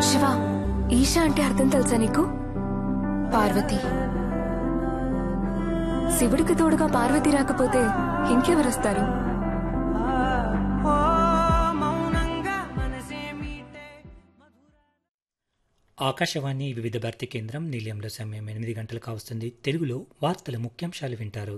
శివ ఈషా అంటే అర్థం తెలుసా నీకు పార్వతి శివుడికి తోడుగా పార్వతి రాకపోతే ఇంకెవరొస్తారు ఆకాశవాణి వివిధ భారతి కేంద్రం నిలయంలో సమయం ఎనిమిది గంటలు కావస్తుంది తెలుగులో వార్తల ముఖ్యాంశాలు వింటారు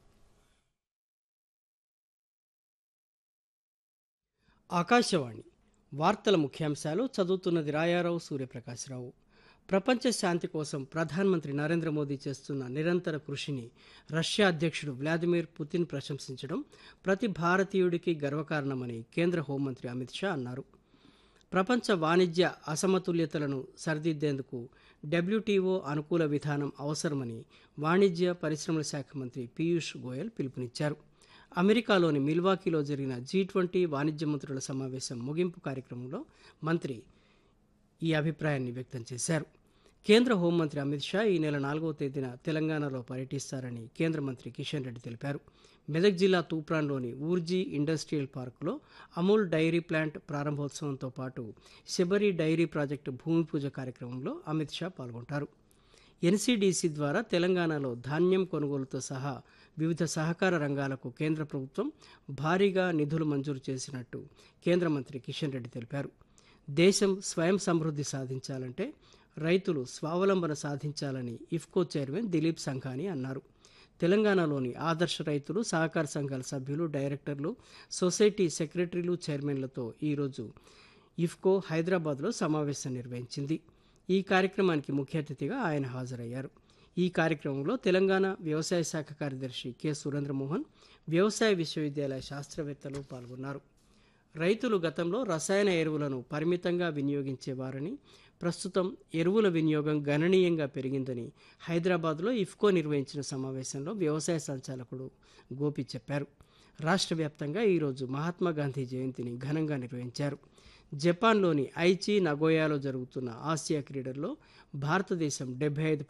ఆకాశవాణి వార్తల ముఖ్యాంశాలు చదువుతున్నది రాయారావు సూర్యప్రకాశ్రావు ప్రపంచ శాంతి కోసం ప్రధానమంత్రి నరేంద్ర మోదీ చేస్తున్న నిరంతర కృషిని రష్యా అధ్యక్షుడు వ్లాదిమిర్ పుతిన్ ప్రశంసించడం ప్రతి భారతీయుడికి గర్వకారణమని కేంద్ర హోంమంత్రి అమిత్ షా అన్నారు ప్రపంచ వాణిజ్య అసమతుల్యతలను సరిదిద్దేందుకు డబ్ల్యూటీఓ అనుకూల విధానం అవసరమని వాణిజ్య పరిశ్రమల శాఖ మంత్రి పీయూష్ గోయల్ పిలుపునిచ్చారు అమెరికాలోని మిల్వాకీలో జరిగిన జీ ట్వంటీ వాణిజ్య మంత్రుల సమావేశం ముగింపు కార్యక్రమంలో మంత్రి ఈ అభిప్రాయాన్ని వ్యక్తం చేశారు కేంద్ర హోంమంత్రి అమిత్ షా ఈ నెల నాలుగవ తేదీన తెలంగాణలో పర్యటిస్తారని కేంద్ర మంత్రి కిషన్ రెడ్డి తెలిపారు మెదక్ జిల్లా తూప్రాన్లోని ఊర్జీ ఇండస్ట్రియల్ పార్కులో అమూల్ డైరీ ప్లాంట్ ప్రారంభోత్సవంతో పాటు శబరి డైరీ ప్రాజెక్టు భూమి పూజ కార్యక్రమంలో అమిత్ షా పాల్గొంటారు ఎన్సీడీసీ ద్వారా తెలంగాణలో ధాన్యం కొనుగోలుతో సహా వివిధ సహకార రంగాలకు కేంద్ర ప్రభుత్వం భారీగా నిధులు మంజూరు చేసినట్టు కేంద్ర మంత్రి కిషన్ రెడ్డి తెలిపారు దేశం స్వయం సమృద్ధి సాధించాలంటే రైతులు స్వావలంబన సాధించాలని ఇఫ్కో చైర్మన్ దిలీప్ సంఘాని అన్నారు తెలంగాణలోని ఆదర్శ రైతులు సహకార సంఘాల సభ్యులు డైరెక్టర్లు సొసైటీ సెక్రటరీలు చైర్మన్లతో ఈరోజు ఇఫ్కో హైదరాబాద్లో సమావేశం నిర్వహించింది ఈ కార్యక్రమానికి ముఖ్య అతిథిగా ఆయన హాజరయ్యారు ఈ కార్యక్రమంలో తెలంగాణ వ్యవసాయ శాఖ కార్యదర్శి కె సురేంద్రమోహన్ వ్యవసాయ విశ్వవిద్యాలయ శాస్త్రవేత్తలు పాల్గొన్నారు రైతులు గతంలో రసాయన ఎరువులను పరిమితంగా వినియోగించేవారని ప్రస్తుతం ఎరువుల వినియోగం గణనీయంగా పెరిగిందని హైదరాబాద్లో ఇఫ్కో నిర్వహించిన సమావేశంలో వ్యవసాయ సంచాలకుడు గోపి చెప్పారు రాష్ట్ర వ్యాప్తంగా ఈరోజు మహాత్మా గాంధీ జయంతిని ఘనంగా నిర్వహించారు జపాన్లోని ఐచి నగోయాలో జరుగుతున్న ఆసియా క్రీడల్లో భారతదేశం డెబ్బై ఐదు